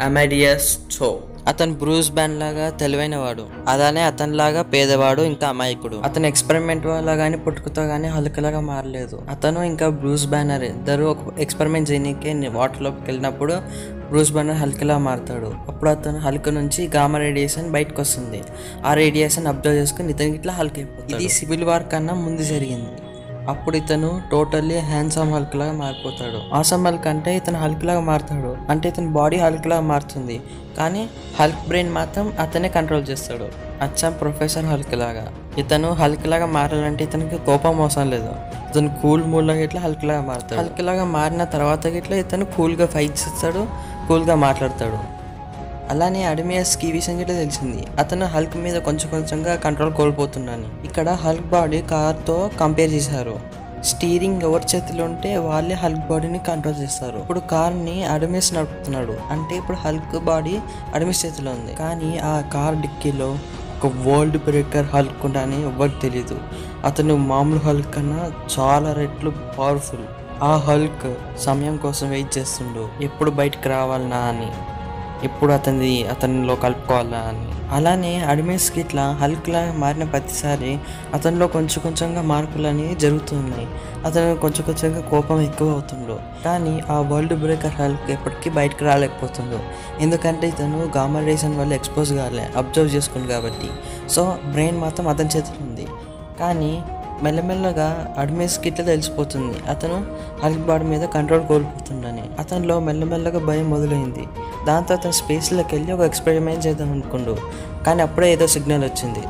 Amadeus చో అతను Bruce ban లాగా తెలివైనవాడు అలానే అతనిలాగా పేదవాడు ఇంకా అమాయకుడు అతను ఎక్స్పెరిమెంట్ వల్ల కానీ పుట్టుకతో కానీ హల్కలాగా మారలేదు అతను ఇంకా బ్రూస్ బ్యానర్ ఇద్దరు ఒక ఎక్స్పెరిమెంట్ చేయనీకి వాటర్లోకి వెళ్ళినప్పుడు బ్రూస్ బ్యానర్ హల్కలా మారుతాడు అప్పుడు అతను హల్క్ నుంచి గామా రేడియేషన్ బయటకు వస్తుంది ఆ రేడియేషన్ అబ్జర్వ్ చేసుకుని ఇతనికి ఇట్లా హల్క్ అయిపోతుంది ఇది సివిల్ వార్ కన్నా ముందు జరిగింది అప్పుడు ఇతను టోటల్లీ హ్యాండ్సమ్ హల్క్ లాగా మారిపోతాడు ఆసమ్ హల్క్ అంటే ఇతను హల్క్ లాగా మారుతాడు అంటే ఇతని బాడీ హల్క్ లాగా మారుతుంది కానీ హల్క్ బ్రెయిన్ మాత్రం అతనే కంట్రోల్ చేస్తాడు అచ్చం ప్రొఫెసర్ హల్క్ లాగా ఇతను హల్క్ లాగా మారాలంటే ఇతనికి కోపం అవసరం లేదు ఇతను కూల్ మూడ్ లాగా ఇట్లా హల్క్ లాగా మారుతాడు హల్క్ లాగా మారిన తర్వాత ఇట్లా ఇతను కూల్గా ఫైట్ చేస్తాడు కూల్గా మాట్లాడతాడు అలానే అడిమియస్కి ఈ విషయం కూడా తెలిసింది అతను హల్క్ మీద కొంచెం కొంచెంగా కంట్రోల్ కోల్పోతున్నాను ఇక్కడ హల్క్ బాడీ కార్తో కంపేర్ చేశారు స్టీరింగ్ ఎవరి చేతిలో ఉంటే వాళ్ళే హల్క్ బాడీని కంట్రోల్ చేస్తారు ఇప్పుడు కార్ని అడమిస్ నడుపుతున్నాడు అంటే ఇప్పుడు హల్క్ బాడీ అడమిస్ చేతిలో ఉంది కానీ ఆ కార్ డిక్కీలో ఒక వరల్డ్ బ్రేకర్ హల్క్ ఉండని ఎవరికి తెలియదు అతను మామూలు హల్క్ కన్నా చాలా రెట్లు పవర్ఫుల్ ఆ హల్క్ సమయం కోసం వెయిట్ చేస్తుండు ఎప్పుడు బయటకు రావాలనా అని ఎప్పుడు అతనిది అతనిలో కలుపుకోవాలా అని అలానే అడిమేస్కి ఇట్లా హల్క్లా మారిన ప్రతిసారి అతనిలో కొంచెం కొంచెంగా మార్పులు అనేవి జరుగుతున్నాయి అతను కొంచెం కొంచెంగా కోపం ఎక్కువ అవుతుండు కానీ ఆ వరల్డ్ బ్రేకర్ హల్క్ ఎప్పటికీ బయటకు రాలేకపోతుండు ఎందుకంటే ఇతను గామా రేషన్ వల్ల ఎక్స్పోజ్ కాలే అబ్జర్వ్ చేసుకుంది కాబట్టి సో బ్రెయిన్ మాత్రం అతని చేతిలో ఉంది కానీ మెల్లమెల్లగా అడ్మిస్కి ఇట్లా తెలిసిపోతుంది అతను హల్క్ బాడీ మీద కంట్రోల్ కోల్పోతుండని అతనిలో మెల్లమెల్లగా భయం మొదలైంది దాంతో అతను స్పేస్లోకి వెళ్ళి ఒక ఎక్స్పెరిమెంట్ చేద్దాం అనుకుండు కానీ అప్పుడే ఏదో సిగ్నల్ వచ్చింది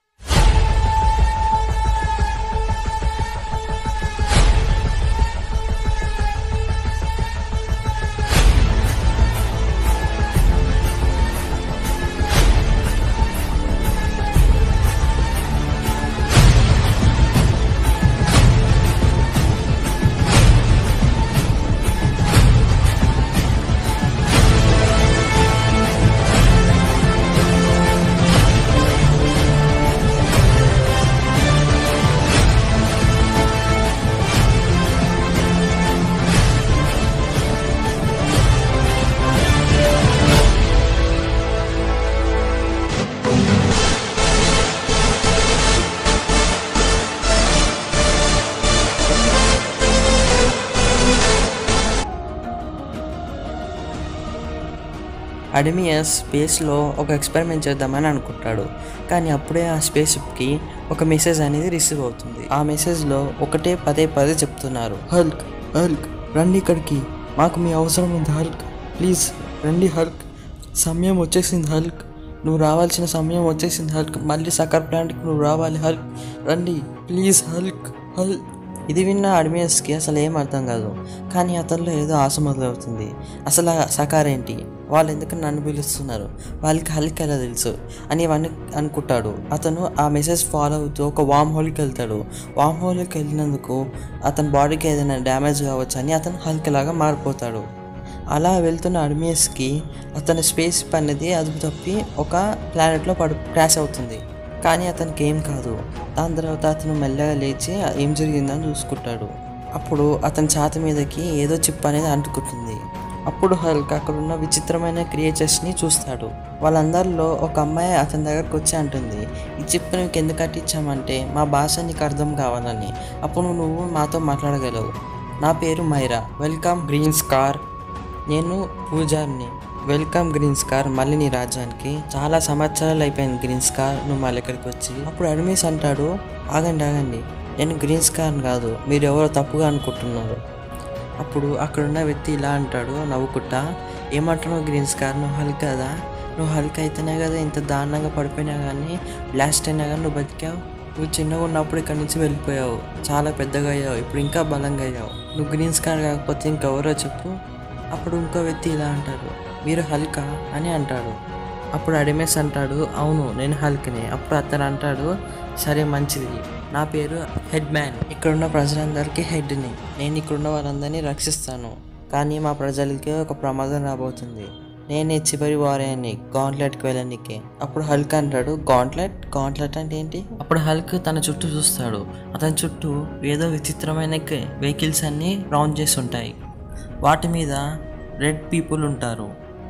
అడమియస్ స్పేస్లో ఒక ఎక్స్పెరిమెంట్ చేద్దామని అనుకుంటాడు కానీ అప్పుడే ఆ స్పేస్ షిప్కి ఒక మెసేజ్ అనేది రిసీవ్ అవుతుంది ఆ మెసేజ్లో ఒకటే పదే పదే చెప్తున్నారు హల్క్ హల్క్ రండి ఇక్కడికి మాకు మీ అవసరం ఉంది హల్క్ ప్లీజ్ రండి హల్క్ సమయం వచ్చేసింది హల్క్ నువ్వు రావాల్సిన సమయం వచ్చేసింది హల్క్ మళ్ళీ సకర్ ప్లాంట్కి నువ్వు రావాలి హల్క్ రండి ప్లీజ్ హల్క్ హల్క్ ఇది విన్న అడ్మియస్కి అసలు ఏం అర్థం కాదు కానీ అతనిలో ఏదో ఆశ మొదలవుతుంది అసలు ఆ సకార్ ఏంటి వాళ్ళు ఎందుకు నన్ను పిలుస్తున్నారు వాళ్ళకి హల్క్ ఎలా తెలుసు అని ఇవన్నీ అనుకుంటాడు అతను ఆ మెసేజ్ ఫాలో అవుతూ ఒక వామ్ హోల్కి వెళ్తాడు వామ్ హోల్కి వెళ్ళినందుకు అతని బాడీకి ఏదైనా డ్యామేజ్ కావచ్చు అని అతను హల్క్ లాగా మారిపోతాడు అలా వెళ్తున్న అడ్మియస్కి అతని స్పేస్ అనేది అదుపు తప్పి ఒక ప్లానెట్లో పడు క్రాష్ అవుతుంది కానీ అతనికి ఏం కాదు దాని తర్వాత అతను మెల్లగా లేచి ఏం జరిగిందని చూసుకుంటాడు అప్పుడు అతని ఛాతి మీదకి ఏదో చిప్ అనేది అంటుకుంటుంది అప్పుడు హల్క్ అక్కడ ఉన్న విచిత్రమైన క్రియేచర్స్ని చూస్తాడు వాళ్ళందరిలో ఒక అమ్మాయి అతని దగ్గరకు వచ్చి అంటుంది ఈ చిప్ నీకు ఎందుకు కట్టించామంటే మా భాష నీకు అర్థం కావాలని అప్పుడు నువ్వు మాతో మాట్లాడగలవు నా పేరు మైరా వెల్కమ్ గ్రీన్ స్కార్ నేను పూజార్ని వెల్కమ్ గ్రీన్ స్కార్ మళ్ళీ నీ రాజ్యానికి చాలా సంవత్సరాలు అయిపోయింది గ్రీన్ స్కార్ నువ్వు మళ్ళీ ఇక్కడికి వచ్చి అప్పుడు అడ్మిస్ అంటాడు ఆగండి ఆగండి నేను గ్రీన్ స్కార్ కాదు మీరు ఎవరో తప్పుగా అనుకుంటున్నారు అప్పుడు అక్కడున్న వ్యక్తి ఇలా అంటాడు నవ్వుకుంటా ఏమంటున్నావు గ్రీన్ స్కార్ నువ్వు హల్క్ కదా నువ్వు హల్క్ అయితేనే కదా ఇంత దారుణంగా పడిపోయినా కానీ బ్లాస్ట్ అయినా కానీ నువ్వు బతికావు నువ్వు చిన్నగా ఉన్నప్పుడు ఇక్కడి నుంచి వెళ్ళిపోయావు చాలా పెద్దగా అయ్యావు ఇప్పుడు ఇంకా బలంగా అయ్యావు నువ్వు గ్రీన్ స్కార్ కాకపోతే ఇంకెవరో చెప్పు అప్పుడు ఇంకో వ్యక్తి ఇలా అంటాడు మీరు హల్కా అని అంటాడు అప్పుడు అడిమెస్ అంటాడు అవును నేను హల్క్ని అప్పుడు అతను అంటాడు సరే మంచిది నా పేరు హెడ్ మ్యాన్ ఇక్కడున్న ప్రజలందరికీ హెడ్ని నేను ఇక్కడున్న వాళ్ళందరినీ రక్షిస్తాను కానీ మా ప్రజలకి ఒక ప్రమాదం రాబోతుంది నేనే చివరి వారేని గాంట్లెట్కి వెళ్ళడానికి అప్పుడు హల్క్ అంటాడు గాంట్లెట్ గాంట్లెట్ అంటే ఏంటి అప్పుడు హల్క్ తన చుట్టూ చూస్తాడు అతని చుట్టూ ఏదో విచిత్రమైన వెహికల్స్ అన్నీ రౌండ్ చేసి ఉంటాయి వాటి మీద రెడ్ పీపుల్ ఉంటారు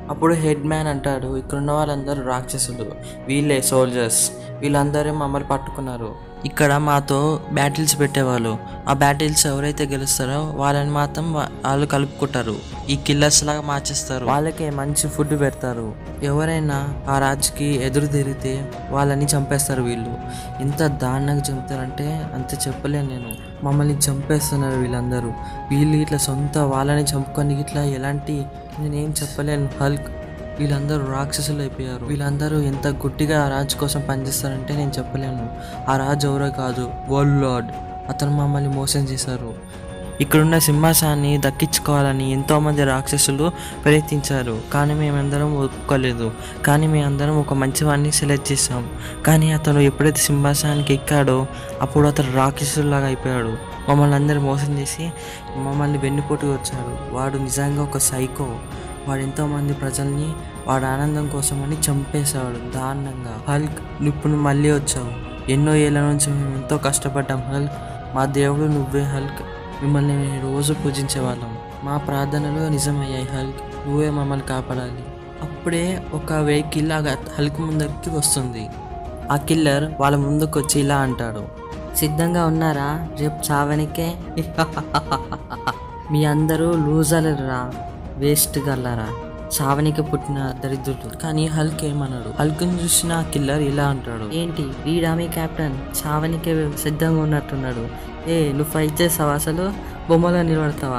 అప్పుడు హెడ్ మ్యాన్ అంటాడు ఇక్కడ ఉన్న వాళ్ళందరూ రాక్షసులు వీళ్ళే సోల్జర్స్ వీళ్ళందరూ మమ్మల్ని పట్టుకున్నారు ఇక్కడ మాతో బ్యాటిల్స్ పెట్టేవాళ్ళు ఆ బ్యాటిల్స్ ఎవరైతే గెలుస్తారో వాళ్ళని మాత్రం వా- వాళ్ళు కలుపుకుంటారు ఈ కిల్లర్స్ లాగా మార్చేస్తారు వాళ్ళకే మంచి ఫుడ్ పెడతారు ఎవరైనా ఆ రాజుకి ఎదురు తిరిగితే వాళ్ళని చంపేస్తారు వీళ్ళు ఎంత దారుణంగా చంపుతారంటే అంత చెప్పలేను నేను మమ్మల్ని చంపేస్తున్నారు వీళ్ళందరూ వీళ్ళు ఇట్లా సొంత వాళ్ళని చంపుకొని ఇట్లా ఎలాంటి నేనేం చెప్పలేను హల్క్ వీళ్ళందరూ రాక్షసులు అయిపోయారు వీళ్ళందరూ ఎంత గుడ్డిగా ఆ రాజు కోసం పనిచేస్తారంటే నేను చెప్పలేను ఆ రాజు ఎవరో కాదు వరల్డ్ లార్డ్ అతను మమ్మల్ని మోసం చేశారు ఇక్కడున్న సింహాసాన్ని దక్కించుకోవాలని ఎంతోమంది రాక్షసులు ప్రయత్నించారు కానీ మేమందరం ఒప్పుకోలేదు కానీ మేమందరం ఒక మంచివాడిని సెలెక్ట్ చేసాం కానీ అతను ఎప్పుడైతే సింహాసనానికి ఎక్కాడో అప్పుడు అతను రాక్షసులాగా అయిపోయాడు మమ్మల్ని అందరూ మోసం చేసి మమ్మల్ని వెన్నుపోటు వచ్చాడు వాడు నిజంగా ఒక సైకో వాడు ఎంతోమంది ప్రజల్ని వాడు ఆనందం కోసమని చంపేశాడు దారుణంగా హల్క్ నువ్వు ఇప్పుడు నువ్వు మళ్ళీ వచ్చావు ఎన్నో ఏళ్ళ నుంచి మేము ఎంతో కష్టపడ్డాం హల్క్ మా దేవుడు నువ్వే హల్క్ మిమ్మల్ని మేము రోజు పూజించేవాళ్ళం మా ప్రార్థనలు నిజమయ్యాయి హల్క్ నువ్వే మమ్మల్ని కాపాడాలి అప్పుడే ఒక వెహికల్ ఆ హల్క్ ముందరికి వస్తుంది ఆ కిల్లర్ వాళ్ళ ముందుకు వచ్చి ఇలా అంటాడు సిద్ధంగా ఉన్నారా రేపు చావనికే మీ అందరూ లూజర్లరా వేస్ట్ గల్లరా చావనికి పుట్టిన దరిద్రులు కానీ హల్క్ ఏమన్నాడు హల్క్ని చూసిన ఆ కిల్లర్ ఇలా అంటాడు ఏంటి వీడా మీ కెప్టెన్ చావనికే సిద్ధంగా ఉన్నట్టున్నాడు ఏ నువ్వు ఫైట్ చేస్తావా అసలు బొమ్మలో నిలబడతావా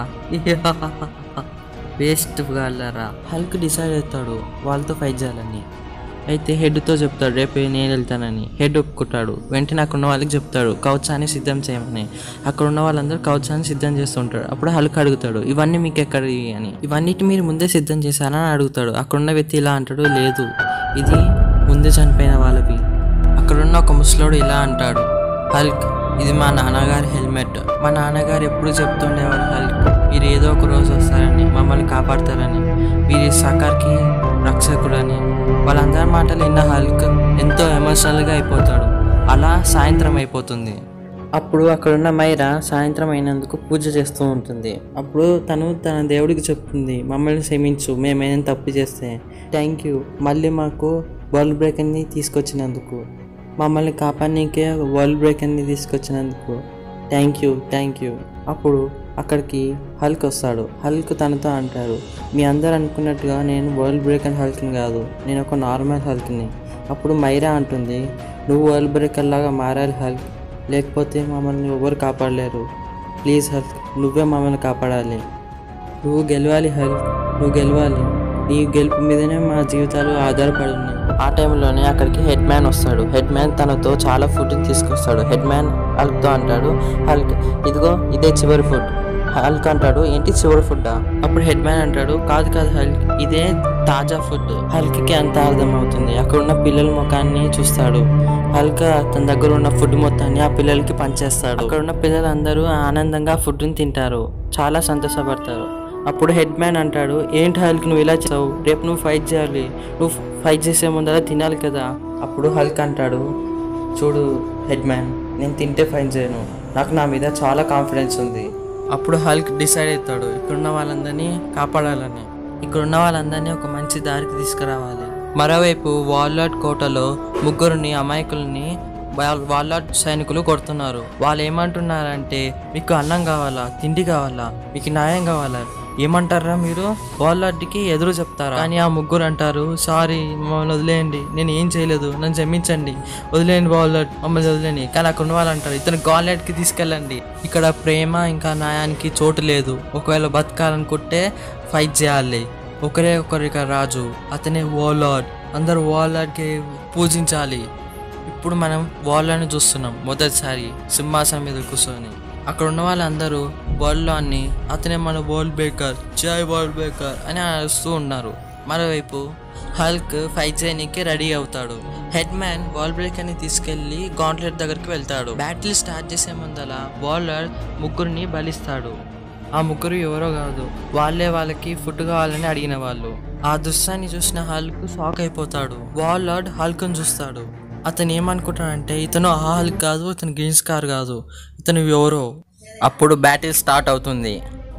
వేస్ట్ గల్లరా హల్క్ డిసైడ్ అవుతాడు వాళ్ళతో ఫైట్ చేయాలని అయితే హెడ్తో చెప్తాడు రేపు నేను వెళ్తానని హెడ్ ఒప్పుకుంటాడు వెంటనే అక్కడ ఉన్న వాళ్ళకి చెప్తాడు కౌచాన్ని సిద్ధం చేయమని అక్కడ ఉన్న వాళ్ళందరూ కౌచాన్ని సిద్ధం చేస్తుంటాడు అప్పుడు హల్క్ అడుగుతాడు ఇవన్నీ మీకు ఎక్కడి అని ఇవన్నిటి మీరు ముందే సిద్ధం చేశారా అని అడుగుతాడు అక్కడున్న వ్యక్తి ఇలా అంటాడు లేదు ఇది ముందే చనిపోయిన వాళ్ళవి అక్కడున్న ఒక ముసలోడు ఇలా అంటాడు హల్క్ ఇది మా నాన్నగారి హెల్మెట్ మా నాన్నగారు ఎప్పుడు చెప్తుండేవాడు హల్క్ మీరు ఏదో ఒక రోజు వస్తారని మమ్మల్ని కాపాడతారని వీరి సకార్కి రక్షకుడని వాళ్ళందరి మాటలు విన్న హల్క్ ఎంతో ఎమోషనల్గా అయిపోతాడు అలా సాయంత్రం అయిపోతుంది అప్పుడు అక్కడున్న మైరా సాయంత్రం అయినందుకు పూజ చేస్తూ ఉంటుంది అప్పుడు తను తన దేవుడికి చెప్తుంది మమ్మల్ని క్షమించు మేమేమైనా తప్పు చేస్తే థ్యాంక్ యూ మళ్ళీ మాకు వరల్డ్ బ్రేక్ అని తీసుకొచ్చినందుకు మమ్మల్ని కాపాడనీకే వరల్డ్ బ్రేక్ అని తీసుకొచ్చినందుకు థ్యాంక్ యూ థ్యాంక్ యూ అప్పుడు అక్కడికి హల్క్ వస్తాడు హల్క్ తనతో అంటాడు మీ అందరు అనుకున్నట్టుగా నేను వరల్డ్ బ్రేక్ అండ్ హల్క్ని కాదు నేను ఒక నార్మల్ హల్క్ని అప్పుడు మైరా అంటుంది నువ్వు వరల్డ్ బ్రేకర్ లాగా మారాలి హల్క్ లేకపోతే మమ్మల్ని ఎవరు కాపాడలేరు ప్లీజ్ హల్క్ నువ్వే మమ్మల్ని కాపాడాలి నువ్వు గెలవాలి హల్క్ నువ్వు గెలవాలి నీ గెలుపు మీదనే మా జీవితాలు ఆధారపడి ఉన్నాయి ఆ టైంలోనే అక్కడికి హెడ్ మ్యాన్ వస్తాడు హెడ్ మ్యాన్ తనతో చాలా ఫుడ్ తీసుకొస్తాడు హెడ్ మ్యాన్ హల్క్తో అంటాడు హల్క్ ఇదిగో ఇదే చివరి ఫుడ్ హల్క్ అంటాడు ఏంటి చివరి ఫుడ్ అప్పుడు హెడ్ మ్యాన్ అంటాడు కాదు కాదు హల్క్ ఇదే తాజా ఫుడ్ హల్క్ కి అంత అర్థమవుతుంది అక్కడ ఉన్న పిల్లల ముఖాన్ని చూస్తాడు హల్క్ తన దగ్గర ఉన్న ఫుడ్ మొత్తాన్ని ఆ పిల్లలకి పంచేస్తాడు అక్కడ ఉన్న పిల్లలందరూ ఆనందంగా ఫుడ్ని తింటారు చాలా సంతోషపడతారు అప్పుడు హెడ్ మ్యాన్ అంటాడు ఏంటి హల్క్ నువ్వు ఇలా చేసావు రేపు నువ్వు ఫైట్ చేయాలి నువ్వు ఫైట్ చేసే ముందర తినాలి కదా అప్పుడు హల్క్ అంటాడు చూడు హెడ్ మ్యాన్ నేను తింటే ఫైట్ చేయను నాకు నా మీద చాలా కాన్ఫిడెన్స్ ఉంది అప్పుడు హల్క్ డిసైడ్ అవుతాడు ఇక్కడున్న వాళ్ళందరినీ కాపాడాలని ఇక్కడున్న వాళ్ళందరినీ ఒక మంచి దారికి తీసుకురావాలి మరోవైపు వాల్లాట్ కోటలో ముగ్గురిని అమాయకుల్ని వాల్లాట్ సైనికులు కొడుతున్నారు వాళ్ళు ఏమంటున్నారంటే మీకు అన్నం కావాలా తిండి కావాలా మీకు న్యాయం కావాలా ఏమంటారా మీరు వాళ్ళకి ఎదురు చెప్తారా కానీ ఆ ముగ్గురు అంటారు సారీ మమ్మల్ని వదిలేయండి నేను ఏం చేయలేదు నన్ను క్షమించండి వదిలేయండి బాల్లట్ మమ్మల్ని వదిలేయండి కానీ అక్కడ ఉన్న వాళ్ళు అంటారు ఇతను గాల్లెట్కి తీసుకెళ్ళండి ఇక్కడ ప్రేమ ఇంకా న్యాయానికి చోటు లేదు ఒకవేళ బతకాలనుకుంటే ఫైట్ చేయాలి ఒకరే ఒకరిక రాజు అతనే వాలాడ్ అందరు వాలాడ్కి పూజించాలి ఇప్పుడు మనం వాళ్ళని చూస్తున్నాం మొదటిసారి సింహాసనం మీద కూర్చొని అక్కడ ఉన్న వాళ్ళందరూ వరల్డ్లోని అతనే మన వరల్డ్ బేకర్ జై వరల్డ్ బేకర్ అని అరుస్తూ ఉన్నారు మరోవైపు హల్క్ ఫైట్ చేయడానికి రెడీ అవుతాడు హెడ్ మ్యాన్ బాల్ బ్రేకర్ని తీసుకెళ్లి గాంట్లెట్ దగ్గరికి వెళ్తాడు బ్యాటిల్ స్టార్ట్ చేసే ముందల బౌలర్ ముగ్గురిని బలిస్తాడు ఆ ముగ్గురు ఎవరో కాదు వాళ్ళే వాళ్ళకి ఫుడ్ కావాలని అడిగిన వాళ్ళు ఆ దృశ్యాన్ని చూసిన హల్క్ షాక్ అయిపోతాడు వాల్లర్డ్ హల్క్ను చూస్తాడు అతను ఏమనుకుంటాడంటే ఇతను ఆ హల్క్ కాదు ఇతను గ్రీన్స్ కార్ కాదు ఇతను ఎవరో అప్పుడు బ్యాటిల్ స్టార్ట్ అవుతుంది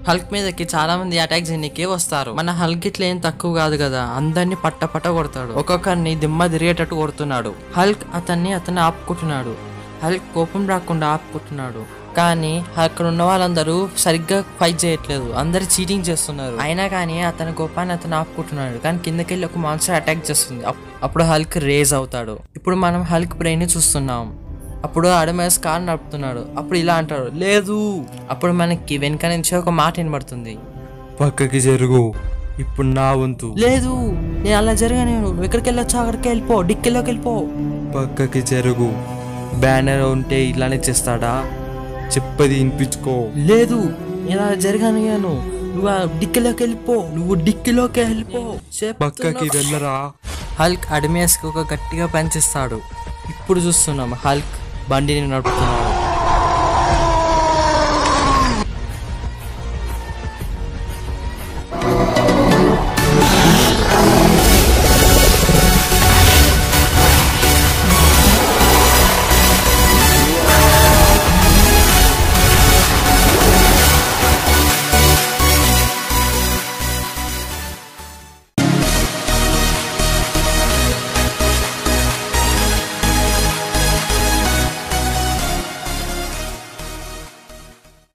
హల్క్ మీదకి చాలా మంది అటాక్ చేయడానికి వస్తారు మన హల్క్ ఇట్లా ఏం తక్కువ కాదు కదా అందరినీ పట్ట పట్ట కొడతాడు ఒక్కొక్కరిని దిమ్మ తిరిగేటట్టు కొడుతున్నాడు హల్క్ అతన్ని అతన్ని ఆపుకుంటున్నాడు హల్క్ కోపం రాకుండా ఆపుకుంటున్నాడు కానీ అక్కడ ఉన్న వాళ్ళందరూ సరిగ్గా ఫైట్ చేయట్లేదు అందరు చీటింగ్ చేస్తున్నారు అయినా కానీ అతని కోపాన్ని అతను ఆపుకుంటున్నాడు కానీ కిందకెళ్ళి ఒక మాన్స్టర్ అటాక్ చేస్తుంది అప్- అప్పుడు హల్క్ రేజ్ అవుతాడు ఇప్పుడు మనం హల్క్ బ్రెయిన్ ని చూస్తున్నాం అప్పుడు అడమేస్ కార్ నడుపుతున్నాడు అప్పుడు ఇలా అంటాడు లేదు అప్పుడు మనకి వెనక నుంచి ఒక మాట వినబడుతుంది పక్కకి జరుగు ఇప్పుడు నా వంతు లేదు నేను అలా జరగను నువ్వు ఎక్కడికి వెళ్ళొచ్చో అక్కడికి వెళ్ళిపో డిక్కీలోకి వెళ్ళిపో పక్కకి జరుగు బ్యానర్ ఉంటే ఇలానే చేస్తాడా చెప్పది వినిపించుకో లేదు నేను అలా జరగను నువ్వు ఆ డిక్కీలోకి వెళ్ళిపో నువ్వు డిక్కీలోకి వెళ్ళిపో పక్కకి వెళ్ళరా హల్క్ అడమియస్కి ఒక గట్టిగా పనిచేస్తాడు ఇప్పుడు చూస్తున్నాం హల్క్ బండిని నడుపుతున్నాడు